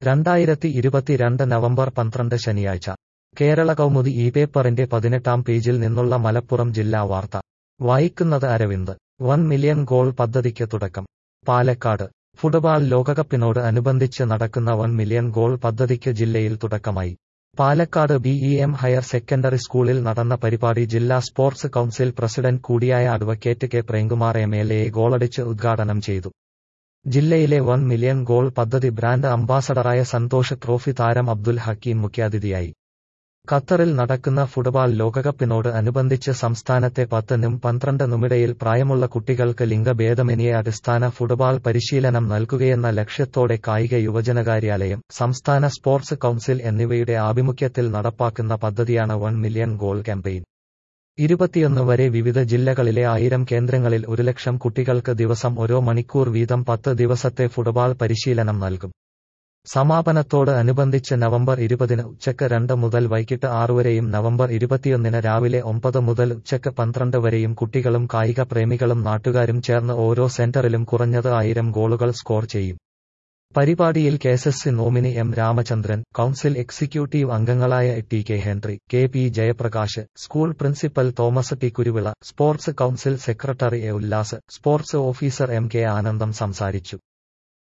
രണ്ടായിരത്തി ഇരുപത്തിരണ്ട് നവംബർ പന്ത്രണ്ട് ശനിയാഴ്ച കേരള കൗമുദി ഈ പേപ്പറിന്റെ പതിനെട്ടാം പേജിൽ നിന്നുള്ള മലപ്പുറം ജില്ലാ വാർത്ത വായിക്കുന്നത് അരവിന്ദ് വൺ മില്യൺ ഗോൾ പദ്ധതിക്ക് തുടക്കം പാലക്കാട് ഫുട്ബോൾ ലോകകപ്പിനോട് അനുബന്ധിച്ച് നടക്കുന്ന വൺ മില്യൺ ഗോൾ പദ്ധതിക്ക് ജില്ലയിൽ തുടക്കമായി Palakkad B E M higher secondary സ്കൂളിൽ നടന്ന പരിപാടി ജില്ലാ സ്പോർട്സ് കൌൺസിൽ പ്രസിഡന്റ് കൂടിയായ advocate K Premkumar M L A ഗോളടിച്ച് ഉദ്ഘാടനം ചെയ്തു ജില്ലയിലെ വൺ മില്യൺ ഗോൾ പദ്ധതി ബ്രാൻഡ് അംബാസഡറായ സന്തോഷ് ട്രോഫി താരം അബ്ദുൽ ഹക്കീം മുഖ്യാതിഥിയായി ഖത്തറിൽ നടക്കുന്ന ഫുട്ബോൾ ലോകകപ്പിനോട് അനുബന്ധിച്ച് സംസ്ഥാനത്തെ പത്തിനും പന്ത്രണ്ടിനുമിടയിൽ പ്രായമുള്ള കുട്ടികൾക്ക് ലിംഗഭേദമന്യേ അടിസ്ഥാന ഫുട്ബോൾ പരിശീലനം നൽകുകയെന്ന ലക്ഷ്യത്തോടെ കായിക യുവജനകാര്യാലയം സംസ്ഥാന സ്പോർട്സ് കൌൺസിൽ എന്നിവയുടെ ആഭിമുഖ്യത്തിൽ നടപ്പാക്കുന്ന പദ്ധതിയാണ് വൺ മില്യൺ ഗോൾ ക്യാമ്പയിൻ ഇരുപത്തിയൊന്ന് വരെ വിവിധ ജില്ലകളിലെ ആയിരം കേന്ദ്രങ്ങളിൽ ഒരു ലക്ഷം കുട്ടികൾക്ക് ദിവസം ഓരോ മണിക്കൂർ വീതം പത്ത് ദിവസത്തെ ഫുട്ബോൾ പരിശീലനം നൽകും സമാപനത്തോട് അനുബന്ധിച്ച് നവംബർ ഇരുപതിന് ഉച്ചയ്ക്ക് രണ്ട് മുതൽ വൈകിട്ട് ആറ് വരെയും നവംബർ ഇരുപത്തിയൊന്നിന് രാവിലെ ഒമ്പത് മുതൽ ഉച്ചയ്ക്ക് പന്ത്രണ്ട് വരെയും കുട്ടികളും കായിക പ്രേമികളും നാട്ടുകാരും ചേർന്ന് ഓരോ സെന്ററിലും കുറഞ്ഞത് ആയിരം ഗോളുകൾ സ്കോർ ചെയ്യും പരിപാടിയിൽ K S S C nominee M Ramachandran council executive അംഗങ്ങളായ T K Henry K P Jayaprakash school principal Thomas T Kuruvila sports council secretary A Ullas sports officer M K Anandam സംസാരിച്ചു